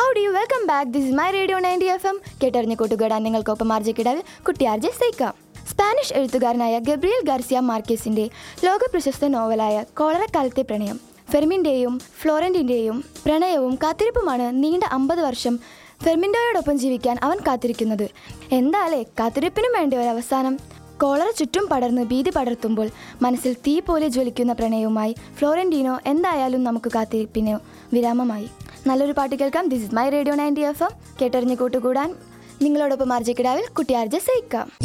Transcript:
how do you welcome back this is my radio ninety F M കേട്ടറിഞ്ഞ കൂട്ടുകൂടാൻ നിങ്ങൾക്കൊപ്പം ആർജക്കിടാവിൽ കുട്ടിയാർജെ സൈക്കാം സ്പാനിഷ് എഴുത്തുകാരനായ ഗബ്രിയൽ ഗാർസിയ മാർക്കേസിന്റെ ലോകപ്രശസ്ത നോവലായ കോളറക്കാലത്തെ പ്രണയം ഫെർമിൻ്റെയും ഫ്ലോറൻറ്റിൻ്റെയും പ്രണയവും കാത്തിരിപ്പുമാണ് നീണ്ട അമ്പത് വർഷം ഫെർമിൻഡോയോടൊപ്പം ജീവിക്കാൻ അവൻ കാത്തിരിക്കുന്നത് എന്താലേ കാത്തിരിപ്പിനും വേണ്ടി ഒരു അവസാനം കോളറ ചുറ്റും പടർന്ന് ഭീതി പടർത്തുമ്പോൾ മനസ്സിൽ തീ പോലെ ജ്വലിക്കുന്ന പ്രണയവുമായി ഫ്ലോറന്റീനോ എന്തായാലും നമുക്ക് കാത്തിരിപ്പിന് വിരാമമായി നല്ലൊരു പാട്ട് കേൾക്കാം this is my radio ninety F M കേട്ടറിഞ്ഞ് കൂട്ടുകൂടാൻ നിങ്ങളോടൊപ്പം ആർജക്കിടാവിൽ കുട്ടിയാർജ സൈക്കാം